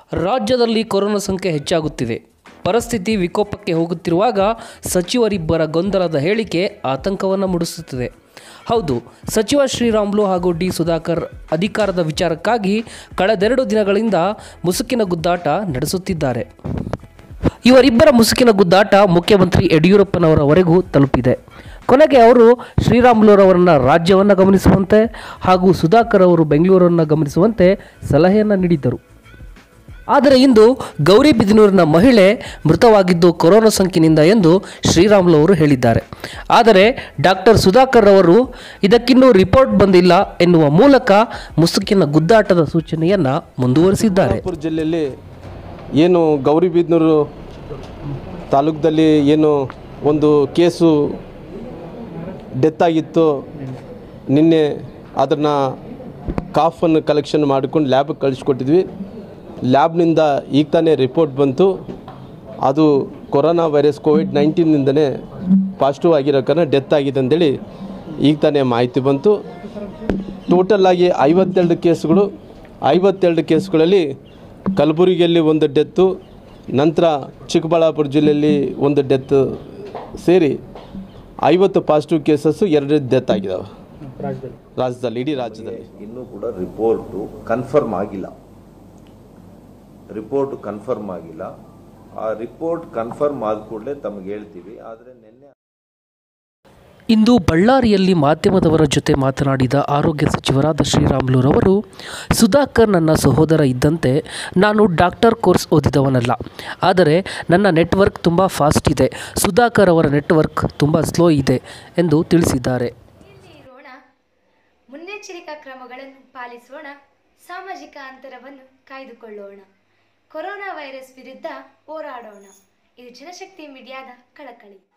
ರಾಜ್ಯದಲ್ಲಿ ಕೊರೋನಾ ಸಂಖ್ಯೆ ಹೆಚ್ಚಾಗುತ್ತಿದೆ ಪರಿಸ್ಥಿತಿ ವಿಕೋಪಕ್ಕೆ ಹೋಗುತ್ತಿರುವಾಗ ಸಚಿವರಿಬ್ಬರ ಗೊಂದಲದ ಹೇಳಿಕೆ ಆತಂಕವನ್ನು ಮೂಡಿಸುತ್ತಿದೆ ಹೌದು ಸಚಿವ ಶ್ರೀರಾಮ್ಲು ಹಾಗೂ ಡಿ ಸುಧಾಕರ್ ಅಧಿಕಾರದ ವಿಚಾರಕ್ಕಾಗಿ ಕಳೆದೆರಡು ದಿನಗಳಿಂದ ಮುಸುಕಿನ ಗುದ್ದಾಟ ನಡೆಸುತ್ತಿದ್ದಾರೆ ಇವರಿಬ್ಬರ ಮುಸುಕಿನ ಗುದ್ದಾಟ ಮುಖ್ಯಮಂತ್ರಿ ಯಡಿಯೂರಪ್ಪನವರವರೆಗೂ ತಲುಪಿದೆ ಕೊನೆಗೆ ಅವರು ಶ್ರೀರಾಮುಲುರವರನ್ನ ರಾಜ್ಯವನ್ನು ಗಮನಿಸುವಂತೆ ಹಾಗೂ ಸುಧಾಕರ್ ಅವರು ಬೆಂಗಳೂರನ್ನು ಗಮನಿಸುವಂತೆ ಸಲಹೆಯನ್ನು ನೀಡಿದ್ದರು ಆದರೆ ಇಂದು ಗೌರಿಬಿದನೂರಿನ ಮಹಿಳೆ ಮೃತವಾಗಿದ್ದು ಕೊರೋನಾ ಸೋಂಕಿನಿಂದ ಎಂದು ಶ್ರೀರಾಮುಲು ಅವರು ಹೇಳಿದ್ದಾರೆ ಆದರೆ ಡಾಕ್ಟರ್ ಸುಧಾಕರ್ ಅವರು ಇದಕ್ಕಿನ್ನೂ ರಿಪೋರ್ಟ್ ಬಂದಿಲ್ಲ ಎನ್ನುವ ಮೂಲಕ ಮುಸುಕಿನ ಗುದ್ದಾಟದ ಸೂಚನೆಯನ್ನು ಮುಂದುವರಿಸಿದ್ದಾರೆ ಚಿಕ್ಕಬಳ್ಳಾಪುರ ಜಿಲ್ಲೆಯಲ್ಲಿ ಏನು ಗೌರಿಬಿದನೂರು ತಾಲೂಕದಲ್ಲಿ ಏನು ಒಂದು ಕೇಸು ಡೆತ್ ಆಗಿತ್ತು ನಿನ್ನೆ ಅದನ್ನು ಕಾಫನ್ನು ಕಲೆಕ್ಷನ್ ಮಾಡ್ಕೊಂಡು ಲ್ಯಾಬ್ಗೆ ಕಳಿಸ್ಕೊಟ್ಟಿದ್ವಿ ಲ್ಯಾಬ್ನಿಂದ ಈಗ ತಾನೇ ರಿಪೋರ್ಟ್ ಬಂತು ಅದು ಕೊರೋನಾ ವೈರಸ್ ಕೋವಿಡ್ ನೈನ್ಟೀನಿಂದನೇ ಪಾಸಿಟಿವ್ ಆಗಿರೋ ಕಾರಣ ಡೆತ್ ಆಗಿದೆ ಅಂತೇಳಿ ಈಗ ತಾನೇ ಮಾಹಿತಿ ಬಂತು ಟೋಟಲ್ಲಾಗಿ ಐವತ್ತೆರಡು ಕೇಸ್ಗಳು ಐವತ್ತೆರಡು ಕೇಸ್ಗಳಲ್ಲಿ ಕಲಬುರಗಿಯಲ್ಲಿ ಒಂದು ಡೆತ್ತು ನಂತರ ಚಿಕ್ಕಬಳ್ಳಾಪುರ ಜಿಲ್ಲೆಯಲ್ಲಿ ಒಂದು ಡೆತ್ ಸೇರಿ ಐವತ್ತು ಪಾಸಿಟಿವ್ ಕೇಸಸ್ಸು ಎರಡು ಡೆತ್ ಆಗಿದ್ದಾವೆ ರಾಜ್ಯದಲ್ಲಿ ಇಡೀ ರಾಜ್ಯದಲ್ಲಿ ಇನ್ನೂ ಕೂಡ ರಿಪೋರ್ಟು ಕನ್ಫರ್ಮ್ ಆಗಿಲ್ಲ ರಿಪೋರ್ಟ್ ಕನ್ಫರ್ಮ್ ಆಗಿಲ್ಲ ಆ ರಿಪೋರ್ಟ್ ಕನ್ಫರ್ಮ್ ಆದ ಕೂಡಲೇ ತಮಗೆ ಹೇಳ್ತೀವಿ ಆದರೆ ನಿನ್ನೆ ಇಂದು ಬಳ್ಳಾರಿಯಲ್ಲಿ ಮಾಧ್ಯಮದವರ ಜೊತೆ ಮಾತನಾಡಿದ ಆರೋಗ್ಯ ಸಚಿವರಾದ ಶ್ರೀರಾಮುಲುರವರು ಸುಧಾಕರ್ ನನ್ನ ಸಹೋದರ ಇದ್ದಂತೆ ನಾನು ಡಾಕ್ಟರ್ ಕೋರ್ಸ್ ಓದಿದವನಲ್ಲ ಆದರೆ ನನ್ನ ನೆಟ್ವರ್ಕ್ ತುಂಬ ಫಾಸ್ಟ್ ಇದೆ ಸುಧಾಕರ್ ಅವರ ನೆಟ್ವರ್ಕ್ ತುಂಬ ಸ್ಲೋ ಇದೆ ಎಂದು ತಿಳಿಸಿದ್ದಾರೆ ಮನೆಯಲ್ಲಿ ಇರೋಣ ಮುನ್ನೆಚ್ಚರಿಕಾ ಕ್ರಮಗಳನ್ನು ಪಾಲಿಸೋಣ ಸಾಮಾಜಿಕ ಅಂತರವನ್ನು ಕಾಯ್ದುಕೊಳ್ಳೋಣ ಕೊರೋನಾ ವೈರಸ್ ವಿರುದ್ಧ ಹೋರಾಡೋಣ ಇದು ಜನಶಕ್ತಿ ಮೀಡಿಯಾದ ಕಳಕಳಿ